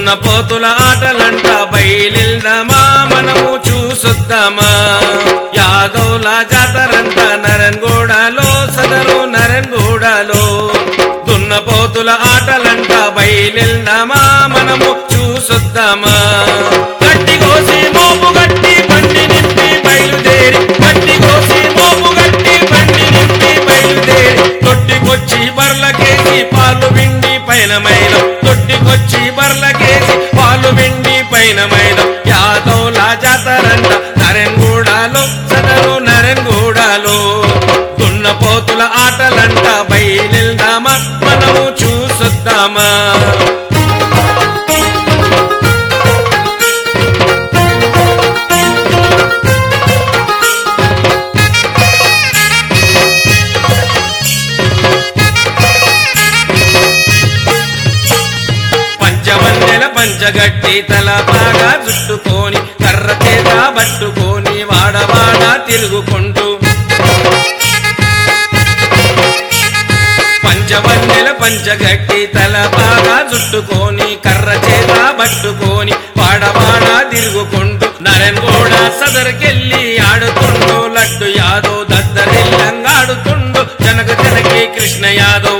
దున్న పోతుల ఆటలంట బయలుదామా మనము చూసొద్దామా యాదవుల జాతరంట నరన్గూడలో సదరు నరన్గూడలో దున్న పోతుల ఆటలంట బయలుదామా మనము చూసొద్దామా గట్టి కోసి మోపు గట్టి బండి నింపి బయలుదేరి గట్టి కోసి మోపు గట్టి బండి నింపి బయలుదేరి తొట్టికొచ్చి బర్లకేసి పాలు విండి పైన మైలం తొట్టికొచ్చి బర్లకేసి పాలు విండి పైన మైలం యాదవుల జాతరంట నరెన్గూడలో సదరు నరెన్గూడలో దున్న పోతుల ఆటలంట బయలుదామా మనము చూసొద్దామా పంచవన్నెల పంచగట్టి తల బాగా చుట్టుకొని కర్ర చేత పట్టుకొని వాడవాడ తిరుగుకుంటూ పంచవన్నెల పంచగట్టి తల బాగా చుట్టుకొని కర్ర చేత పట్టుకొని వాడవాడ తిరుగుకుంటూ నరేన్ కూడా సదరికెళ్ళి ఆడుతుండు లడ్డు యాదవ్ దద్దరిల్లంగా ఆడుతుండు జనక జనకి కృష్ణ యాదవ్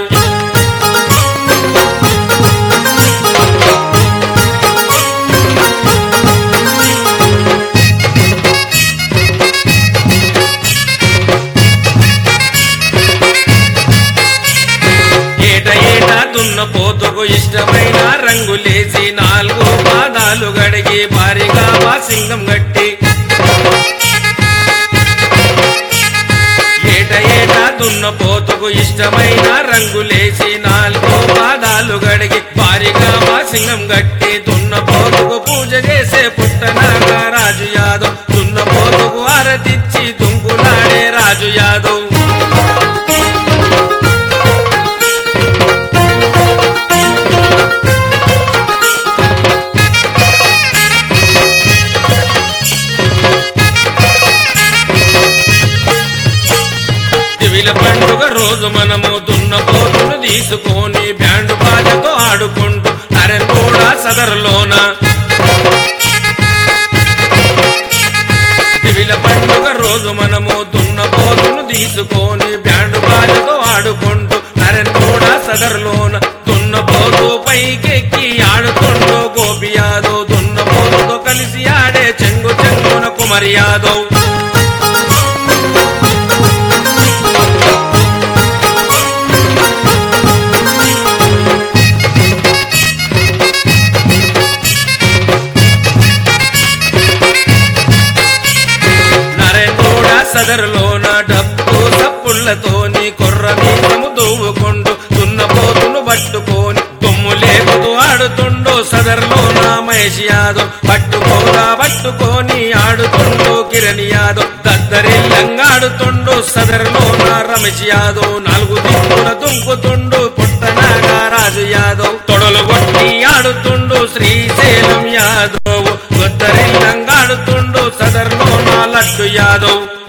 ఏట ఏట దున్న పోతుకు ఇష్టమైన రంగులేసి నాలుగు పాదాలు గడిగి భారీగా సింగం గట్టి ఏట ఏట దున్న పోతుకు ఇష్టమైన రంగులేసి నాలుగు పాదాలు గడిగి భారీగా సింగం గట్టి దున్న పోతుకు పూజ చేసే పుట్టనాగా రాజు యాదవ్ దున్న పోతుకు ఆరతిచ్చి తుంకులాడే రాజు యాదవ్ దివిల పండుగ రోజు మనము దున్న పోతును తీసుకొని బ్యాండ్ బాజతో ఆడుకుంటూ నరెన్ కూడా సదరులోన దివిల పండుగ రోజు మనము దున్న పోతును తీసుకొని బ్యాండ్ బాజతో ఆడుకుంటూ నరెన్ కూడా సదరులోన దున్న పోతు పైకెక్కి ఆడుకుంటూ గోపి యాదవ్ దున్న పోతుతో కలిసి ఆడే చెంగు చెంగున కుమరి యాదవ్ నరేంద్రుడ సదరులోన డబ్బు సప్పుళ్లతోని కొర్ర మీసము దూవుకుంటూ దున్నపోతును పట్టుకొని దుమ్ము లేపుతూ ఆడుతుండు సదరులోన మహేష్ యాదవ్ పట్టుకోగా పట్టుకొని ఆడుతుండు కిరణ్ యాదవ్ దద్దరిల్లంగా ఆడుతుండు సదరులోన రమేష్ యాదవ్ నాలుగు దిక్కుల దుంకుతుండు పుట్టనాగా రాజు యాదవ్ తొడలు కొట్టి ఆడుతుండు శ్రీశైలం యాదవ్ గొద్దరిల్లంగా ఆడుతుండు సదర్లో నా లడ్డు యాదవ్